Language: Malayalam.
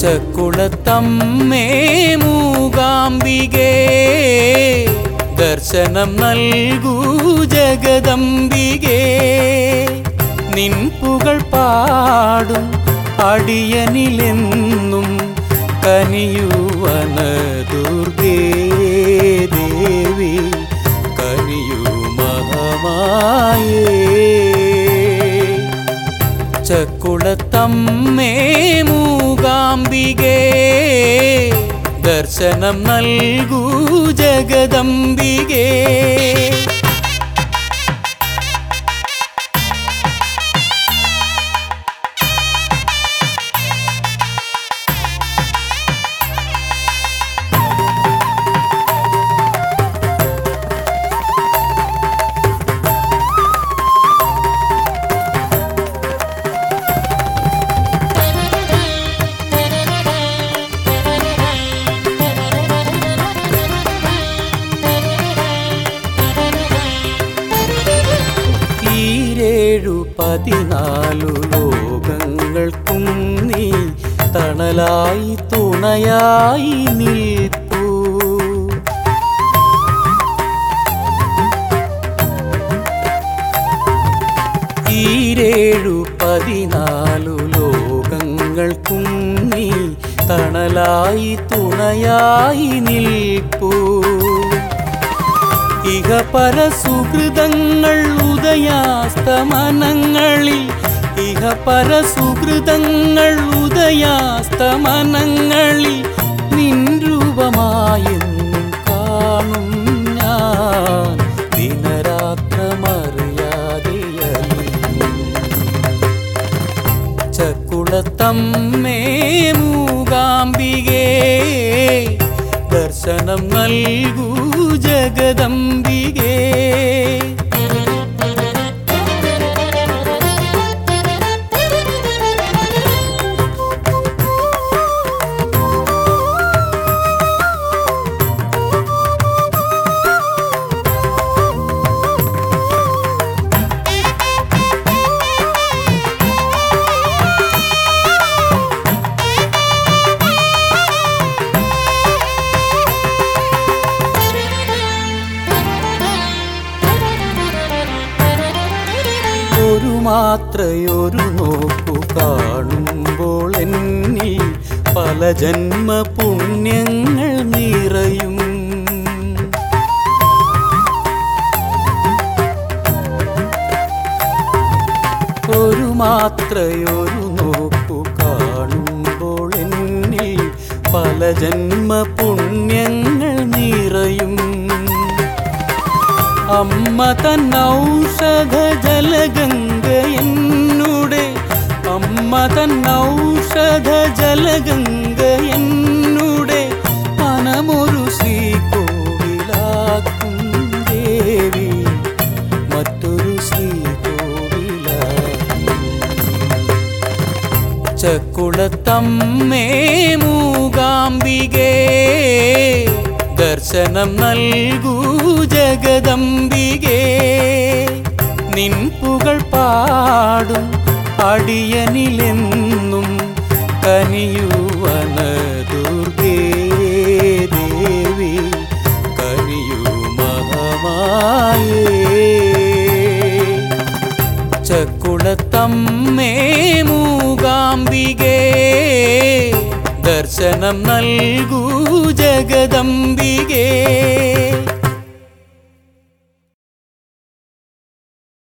ചക്കുളത്തമ്മേ മൂകാംബികേ ദർശനം നൽകൂ ജഗദംബികേ നിൻ പുകൾ പാടും അടിയനിലെന്നും കനിയുവന ദുർഗേ ദേവി കനിയൂ മഹമായേ ചക്കുളത്തമ്മേ മൂകാംബികേ ദർശനം നൽകൂ ജഗദംബികേ ഈരേഴു പതിനാലു ലോകങ്ങൾക്കും നീ തണലായി തുണയായി നിൽപ്പൂ ഈരേഴു പതിനാലു ലോകങ്ങൾക്കും നീ തണലായി തുണയായി നിൽപ്പൂ ഇഹ പരസുഹൃതങ്ങൾ ഉദയാസ്തമനങ്ങളിൽ ഇഹ പരസുഹൃതങ്ങൾ ഉദയാസ്തമനങ്ങളിൽ നിൻ രൂപമായെന്നും കാണും ഞാൻ ദിനരാത്രമറിയാതെയലിയും ചക്കുളത്തമ്മേ മൂകാംബികേ ദർശനം നൽകൂ ജഗദംബികേ ഒരു മാത്രയൊരു നോക്കു കാണുമ്പോൾ എന്നിൽ പല ജന്മ പുണ്യങ്ങൾ നിറയും ഒരു മാത്രയൊരു നോക്കു കാണുമ്പോൾ എന്നിൽ പല ജന്മ പുണ്യങ്ങൾ നിറയും അമ്മ തൻ ഔഷധ ജലഗംഗ എന്നുടെ അമ്മ തൻ ഔഷധ ജലഗംഗ എന്നുടെ മനമൊരു ശ്രീകോവിലാക്കും ദേവി മറ്റൊരു ശ്രീകോവിലാക്കും ചക്കുളത്തമ്മേ മൂകാംബികേ ദർശനം നൽകൂ ജഗദംബികേ നിൻ പുകൾ പാടും അടിയനിലെന്നും കനിയുവന ദുർഗേ ദേവി കനിയൂ മഹമായേ ചക്കുളത്തമ്മേ മൂകാംബികേ ദർശനം നൽകൂ ജഗദംബികേ